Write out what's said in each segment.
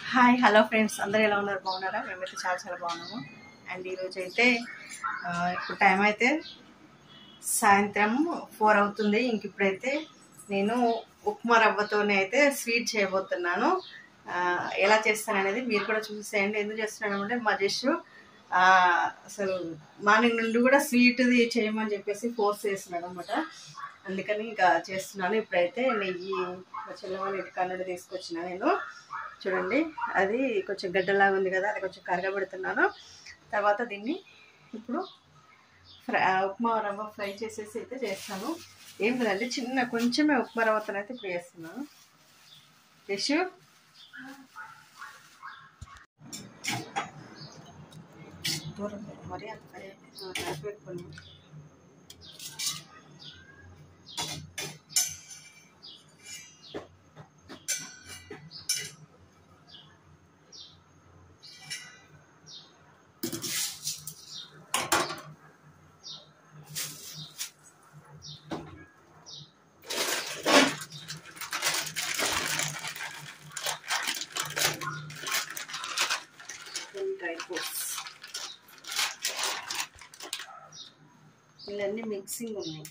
Hi hello friends అందరూ ఎలా ఉన్నారు బాగున్నారా మేమైతే చాలా చాలా బాగున్నాము అండ్ ఈరోజు అయితే ఆ, ఇప్పుడు టైం అయితే సాయంత్రం ఫోర్ అవుతుంది ఇంక ఇప్పుడైతే నేను ఉప్మా రవ్వతోనే అయితే స్వీట్ చేయబోతున్నాను ఆ, ఎలా చేస్తాను అనేది మీరు కూడా చూసేయండి ఎందుకు చేస్తున్నాను అంటే మా జస్ట్ అసలు మార్నింగ్ నుండి కూడా స్వీట్ది చేయమని చెప్పేసి ఫోర్స్ చేస్తున్నాడు అనమాట అందుకని ఇంకా చేస్తున్నాను ఇప్పుడైతే నెయ్యి మా చెల్లెవాళ్ళ ఇంటి కన్నుడు తీసుకొచ్చిన నేను చూడండి అది కొంచెం గడ్డలాగా ఉంది కదా అది కొంచెం కరగబెడుతున్నాను తర్వాత దీన్ని ఇప్పుడు ఫ్రై ఉప్మా రవ్వ ఫ్రై చేసేసి అయితే చేస్తాను ఏం లేదండి చిన్న కొంచెమే ఉప్మా రవ్వతో అయితే ఇప్పుడు చేస్తున్నాను యశు దూరం పెట్టు, మరి అంత కలిపి పెట్టుకోండి డ్రై ఫ్రూట్స్ ఇవన్నీ మిక్సింగ్ ఉన్నాయి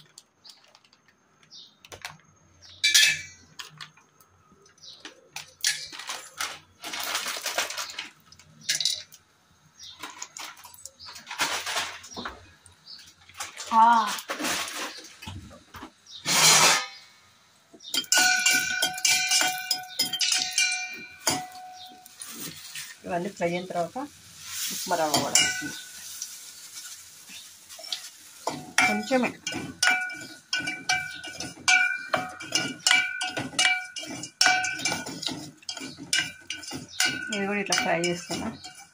ఇవన్నీ ఫ్రై అయిన తర్వాత ఉప్మా రవ్వ కూడా వేస్తుంది. కొంచెమే ఇది కూడా ఇట్లా ఫ్రై చేస్తున్నా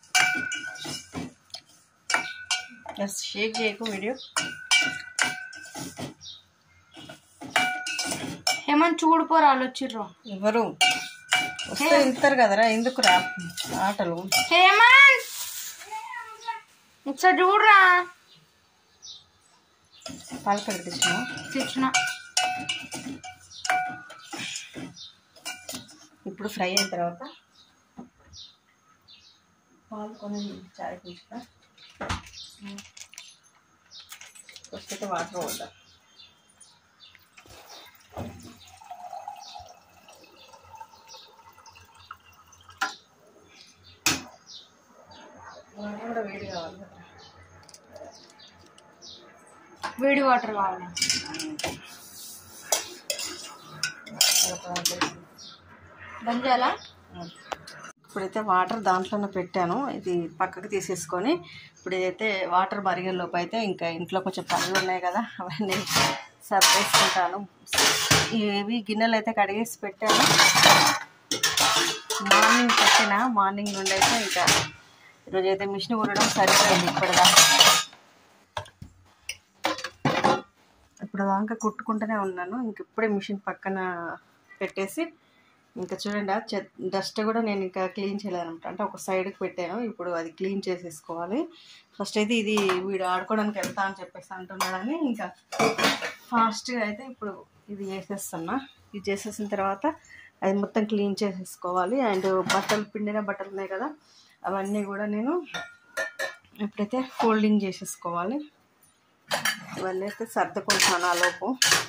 జస్ట్ షేక్ చేయకు వీడియో హేమంత్ చూడిపోరాలు వచ్చిర్రు ఎవరు వస్తే వెళ్తారు కదరా ఎందుకు రా ఆటలు హేమంత్ ఒకసారి చూడరా పాలకడ తెచ్చిన తెచ్చిన ఇప్పుడు ఫ్రై అయిన తర్వాత పాలు కొన్ని చాయ్ తీసుకురా ఫస్ట్ అయితే వాటర్ వద్దా వాటర్ కూడా వేడి కావాలి కదా వేడి వాటర్ కావాలి ఒక దాంట్లో వేసి. బంద్ చేయాలా ఇప్పుడైతే వాటర్ దాంట్లోనే పెట్టాను ఇది పక్కకు తీసేసుకొని ఇప్పుడు ఇదైతే వాటర్ మరిగే లోపు అయితే ఇంకా ఇంట్లో కొంచెం పనులు ఉన్నాయి కదా అవన్నీ సర్దేసుకుంటాను ఇవి గిన్నెలు అయితే కడిగేసి పెట్టాను మార్నింగ్ పెట్టిన మార్నింగ్ నుండి అయితే ఇంకా ఈరోజు అయితే మిషన్ కుట్టడం సరిపోయింది ఇప్పటిదాకా ఇప్పుడు దాకా కుట్టుకుంటూనే ఉన్నాను ఇంక ఇప్పుడే మిషన్ పక్కన పెట్టేసి ఇంకా చూడండి ఆ చె డస్ట్ కూడా నేను ఇంకా క్లీన్ చేయలేదనమాట అంటే ఒక సైడ్కి పెట్టాను ఇప్పుడు అది క్లీన్ చేసేసుకోవాలి ఫస్ట్ అయితే ఇది వీడు ఆడుకోవడానికి వెళ్తా అని చెప్పేసి అంటున్నాడని ఇంకా ఫాస్ట్గా అయితే ఇప్పుడు ఇది చేసేస్తున్నా ఇది చేసేసిన తర్వాత అది మొత్తం క్లీన్ చేసేసుకోవాలి అండ్ బట్టలు పిండిన బట్టలు ఉన్నాయి కదా అవన్నీ కూడా నేను ఇప్పుడైతే ఫోల్డింగ్ చేసేసుకోవాలి ఇవన్నీ అయితే సర్దుకుంటాను ఆ లోపు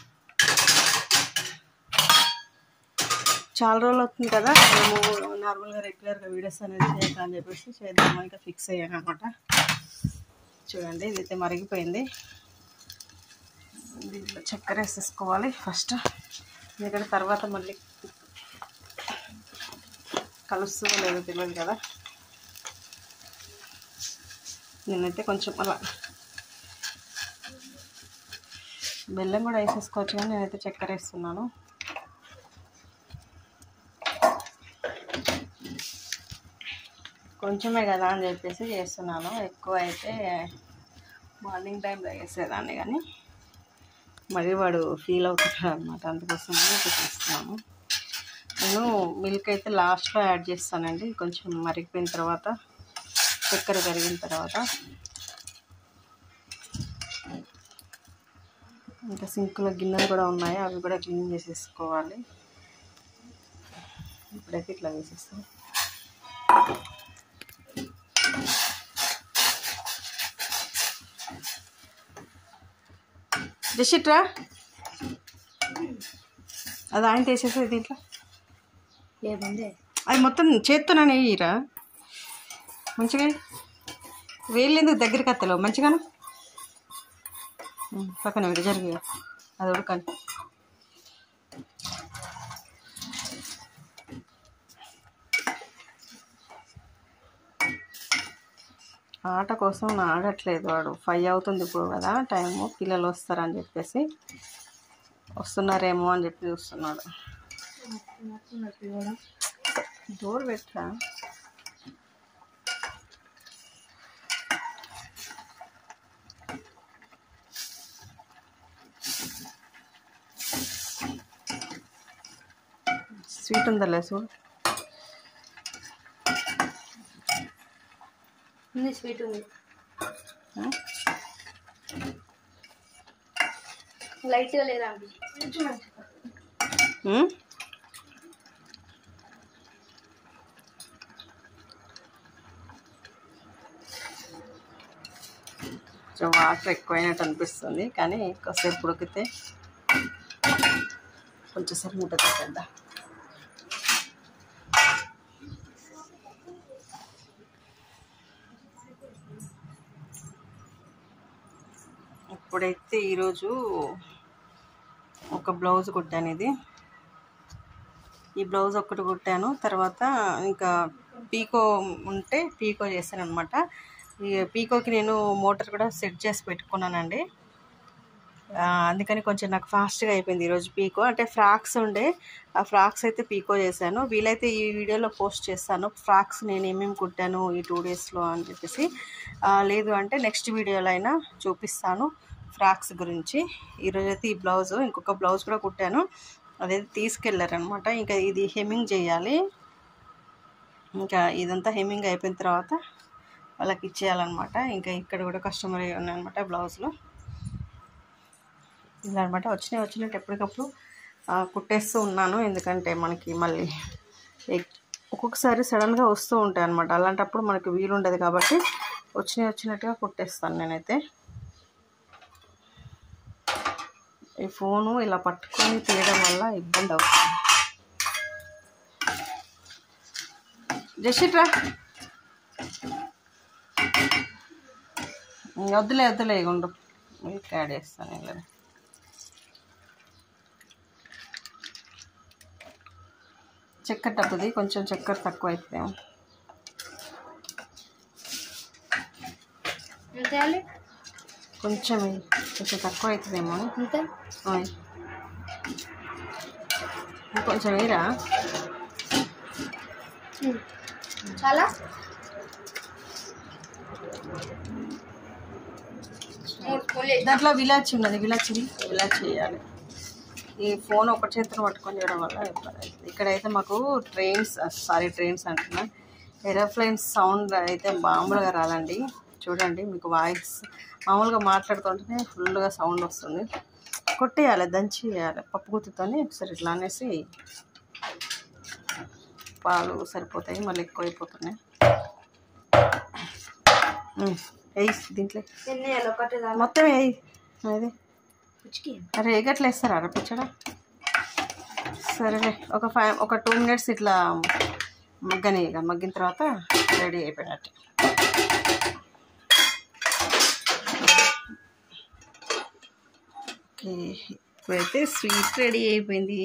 చాలా రోజులు అవుతుంది కదా మేము నార్మల్గా రెగ్యులర్గా వీడియోస్ అనేది చేయక అని చెప్పేసి చేద్దామని ఇంకా ఫిక్స్ అయ్యాను అనమాట చూడండి ఇదైతే మరిగిపోయింది దీంట్లో చక్కెర వేసేసుకోవాలి ఫస్ట్ ఎందుకంటే తర్వాత మళ్ళీ కలుస్తుందో లేదో తెలియదు కదా నేనైతే కొంచెం అలా బెల్లం కూడా వేసేసుకోవచ్చు కానీ నేనైతే చక్కెర వేస్తున్నాను కొంచెమే కదా అని చెప్పేసి చేస్తున్నాను ఎక్కువ అయితే మార్నింగ్ టైంలో చేసేదాన్ని కానీ మరి వాడు ఫీల్ అవుతున్నాడు అనమాట అందుకోసం ఇప్పుడు చేస్తున్నాను నేను మిల్క్ అయితే లాస్ట్లో యాడ్ చేస్తానండి కొంచెం మరిగిపోయిన తర్వాత చక్కెర కరిగిన తర్వాత ఇంకా సింక్లో గిన్నెలు కూడా ఉన్నాయి అవి కూడా క్లీన్ చేసేసుకోవాలి ఇప్పుడైతే ఇట్లా వేసేస్తాను జస్ట్ రా అది ఆయన తీసేసే దీంట్లో ఏముంది అది మొత్తం చేత్తోనే వేయరా మంచిగా వేయలేదు దగ్గరికి అత్తలేవు మంచిగాను ఉమ్, పక్కన పెట్టి జరిగి అది ఉడకని ఆట కోసం ఆడట్లేదు వాడు ఫైవ్ అవుతుంది ఇప్పుడు కదా టైము పిల్లలు వస్తారని చెప్పేసి వస్తున్నారేమో అని చెప్పి చూస్తున్నాడు డోర్ పెట్టరా స్వీట్ ఉందా చూడు ఉంది స్వీట్ ఉంది ఆ? లైట్గా లేదా ఉమ్? కొంచెం వాటర్ ఎక్కువైనట్టు అనిపిస్తుంది కానీ కాసేపు ఉడికితే కొంచెం సేపు మూట పెట్టేద్దాం ఇప్పుడైతే ఈరోజు ఒక బ్లౌజ్ కుట్టాను ఇది ఈ బ్లౌజ్ ఒక్కటి కుట్టాను తర్వాత ఇంకా పీకో ఉంటే పీకో చేశాను అనమాట ఈ పీకోకి నేను మోటార్ కూడా సెట్ చేసి పెట్టుకున్నానండి ఆ, అందుకని కొంచెం నాకు ఫాస్ట్గా అయిపోయింది ఈరోజు పీకో అంటే ఫ్రాక్స్ ఉండే ఆ ఫ్రాక్స్ అయితే పీకో చేశాను వీలైతే ఈ వీడియోలో పోస్ట్ చేస్తాను ఫ్రాక్స్ నేను ఏమేమి కుట్టాను ఈ టూ డేస్లో అని చెప్పేసి ఆ, లేదు అంటే నెక్స్ట్ వీడియోలో అయినా చూపిస్తాను ఫ్రాక్స్ గురించి ఈరోజు అయితే ఈ బ్లౌజ్ ఇంకొక బ్లౌజ్ కూడా కుట్టాను అదైతే తీసుకెళ్ళారనమాట ఇంకా ఇది హెమ్మింగ్ చేయాలి ఇంకా ఇదంతా హెమ్మింగ్ అయిపోయిన తర్వాత వాళ్ళకి ఇచ్చేయాలన్నమాట ఇంకా ఇక్కడ కూడా కస్టమర్ ఉన్నాయన్నమాట బ్లౌజ్లో ఇలా అనమాట వచ్చినాయి వచ్చినట్టు ఎప్పటికప్పుడు ఆ, కుట్టేస్తూ ఉన్నాను ఎందుకంటే మనకి మళ్ళీ ఎక్- ఒక్కొక్కసారి సడన్గా వస్తూ ఉంటాయి అనమాట అలాంటప్పుడు మనకి వీలు ఉండదు కాబట్టి వచ్చినాయి వచ్చినట్టుగా కుట్టేస్తాను నేనైతే ఈ ఫోను ఇలా పట్టుకొని తీయడం వల్ల ఇబ్బంది అవుతుంది జషిట్రా వద్దులే వద్దులే ఉండు మిల్క్ యాడ్ చేస్తాను ఇలా చక్కెర టప్పుది కొంచెం చక్కెర తక్కువ అవుతుందేమో ఎంత వేయాలి కొంచెం వేయి. కొంచెం తక్కువ అవుతుందేమో అని. ఎంత ఓయ్. ఇంకొంచెం వేయరా చాలా మూడు స్పూన్లు వేసి దాంట్లో విలాచి ఉన్నది విలాచి విలాచి వేయాలి ఈ ఫోన్ ఒక చేతిలో పట్టుకొని చేయడం వల్ల ఇబ్బంది అవుతుంది. ఇక్కడైతే మాకు ట్రైన్స్ సారీ ట్రైన్స్ అంటున్నా ఏరోప్లేన్స్ సౌండ్ అయితే మామూలుగా రాలండి చూడండి మీకు వాయిస్ మామూలుగా మాట్లాడుతుంటేనే ఫుల్గా సౌండ్ వస్తుంది కొట్టేయాలి దంచి వేయాలి పప్పు గుత్తితోని ఒకసారి ఇట్లా అనేసి పాలు సరిపోతాయి మళ్ళీ ఎక్కువ అయిపోతున్నాయి ఉమ్, వేయి దీంట్లో ఎన్ని వేయాలి ఒకటి దాని మొత్తం వేయి అది పిచ్చికి అరే ఎగట్లు వేస్తారా అరపించడం సరేలే ఒక ఫైవ్ ఒక టూ మినిట్స్ ఇట్లా మగ్గని ఇక మగ్గిన తర్వాత రెడీ అయిపోయినట్టు ఓకే ఇప్పుడైతే స్వీట్ రెడీ అయిపోయింది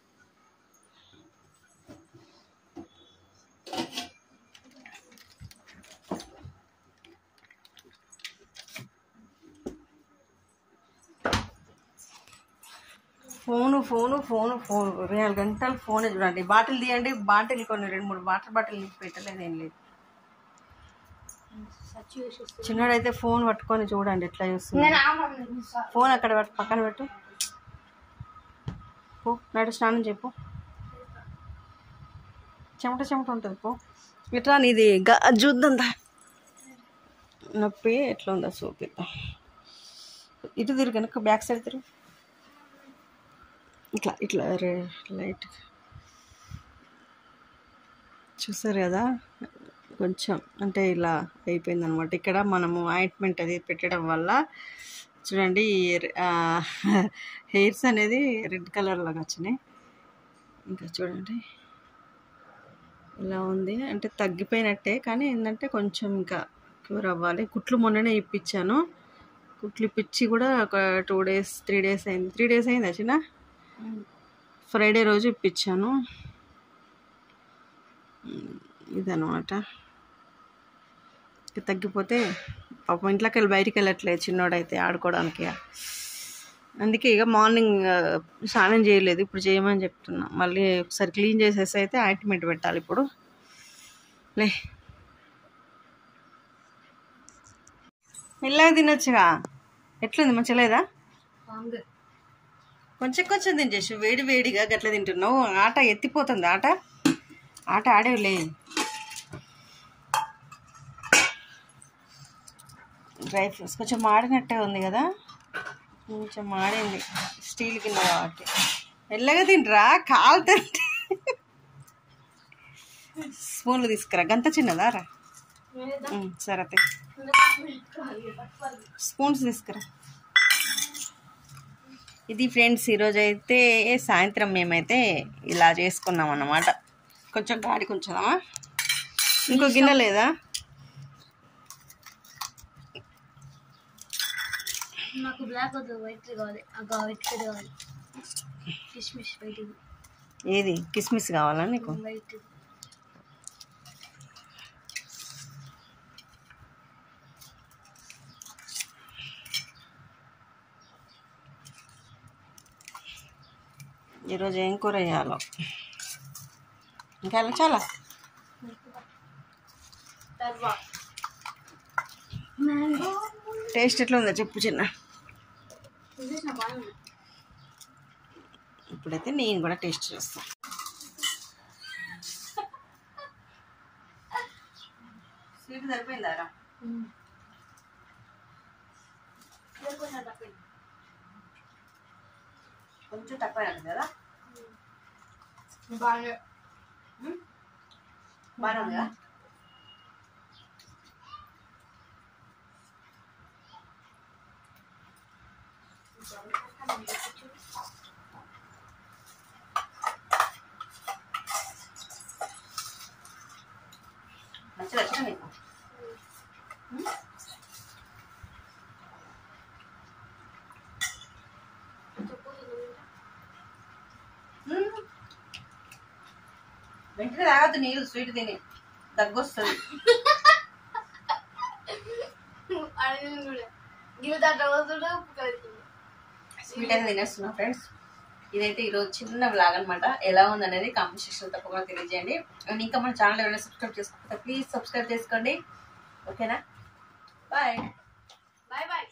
ఫోను ఫోను ఫోను ఫోను ఇరవై నాలుగు గంటలు ఫోనే చూడండి బాటిల్ తీయండి బాటిల్ కొన్ని రెండు మూడు వాటర్ బాటిల్ నింపి పెట్టలేదు ఏం లేదు సచ్చి వేసేస్తే చిన్నడైతే ఫోన్ పట్టుకొని చూడండి ఎట్లా చూస్తుంది నేను ఆమను ఫోన్ అక్కడ పెట్టు పక్కన పెట్టు పో నడు స్నానం చెప్పు చెమట చెమట ఉంటుంది పో ఇట్లా నీది గ చూద్దాం దా. నొప్పి ఎట్లా ఉందో చూపిద్దాం ఇటు తిరిగి వెనక బ్యాక్ సైడ్ తిరుగు ఇట్లా ఇట్లా రే లైట్ చూసారు కదా కొంచెం అంటే ఇలా అయిపోయింది అనమాట ఇక్కడ మనము ఆయింట్మెంట్ అది పెట్టడం వల్ల చూడండి హెయిర్స్ అనేది రెడ్ కలర్ లాగా వచ్చినాయి ఇంకా చూడండి ఇలా ఉంది అంటే తగ్గిపోయినట్టే కానీ ఏంటంటే కొంచెం ఇంకా క్యూర్ అవ్వాలి కుట్లు మొన్ననే ఇప్పించాను కుట్లు ఇప్పించి కూడా ఒక టూ డేస్ త్రీ డేస్ అయింది త్రీ డేస్ అయింది వచ్చిన ఫ్రైడే రోజు ఇప్పించాను ఉమ్, ఇదనమాట ఇక తగ్గిపోతే పాపం ఇంట్లోకి వెళ్ళి బయటికి వెళ్ళట్లేదు చిన్నోడైతే ఆడుకోవడానికి అందుకే ఇక మార్నింగ్ ఆ, స్నానం చేయలేదు ఇప్పుడు చేయమని చెప్తున్నా మళ్ళీ ఒకసారి క్లీన్ చేసేసి అయితే ఆయింట్మెంట్ పెట్టాలి ఇప్పుడు లే మెల్లగా తినొచ్చుగా ఎట్లుంది మంచిగా లేదా వాంగ్ కొంచెం కొంచెం తినేసి వేడి వేడిగా గట్ల తింటున్నావు ఆట ఎత్తిపోతుంది ఆట ఆట ఆడేవులే డ్రై ఫ్రూట్స్ కొంచెం మాడినట్టే ఉంది కదా కొంచెం మాడింది స్టీల్ కింద కాబట్టి మెల్లగా తింటరా కాలుతుంది స్పూన్లు తీసుకురా గంత చిన్నదా రా ఉమ్, సరే అత్తే. స్పూన్స్ తీసుకురా ఇది ఫ్రెండ్స్ ఈరోజు అయితే సాయంత్రం మేమైతే ఇలా చేసుకున్నాం అన్నమాట కొంచెం గాడి కొంచెమా ఇంకో గిన్నె లేదా నాకు బ్లాక్ వద్దు వైట్ కావాలి ఆ వైట్ కావాలి కిష్మిష్ వైట్ ఏది కిస్మిస్ కావాలా నీకు వైట్ ఈరోజు ఏం కూర చేయాలో ఇంకా ఎలా చాలా మ్యాంగో టేస్ట్ ఎట్లా ఉందో చెప్పు చిన్న చూసేసిన బాగుంది ఇప్పుడైతే నేను కూడా టేస్ట్ చేస్తాను స్వీట్ సరిపోయిందారా కొంచెం తక్కువ కదా బాగా బాగా ఉందా మంచిగా వచ్చిన నీకు వెంటనే తాగద్దు నీళ్ళు స్వీట్ తిని దగ్గు వస్తుంది స్వీట్ అయితే తినేస్తున్నా ఫ్రెండ్స్ ఇదైతే ఈరోజు చిన్న వ్లాగ్ అనమాట ఎలా ఉందనేది కామెంట్ సెక్షన్ తప్పకుండా తెలియజేయండి అండ్ ఇంకా మన ఛానల్ ఎవరైనా సబ్స్క్రైబ్ చేసుకోకపోతే ప్లీజ్ సబ్స్క్రైబ్ చేసుకోండి ఓకేనా బాయ్ బాయ్ బాయ్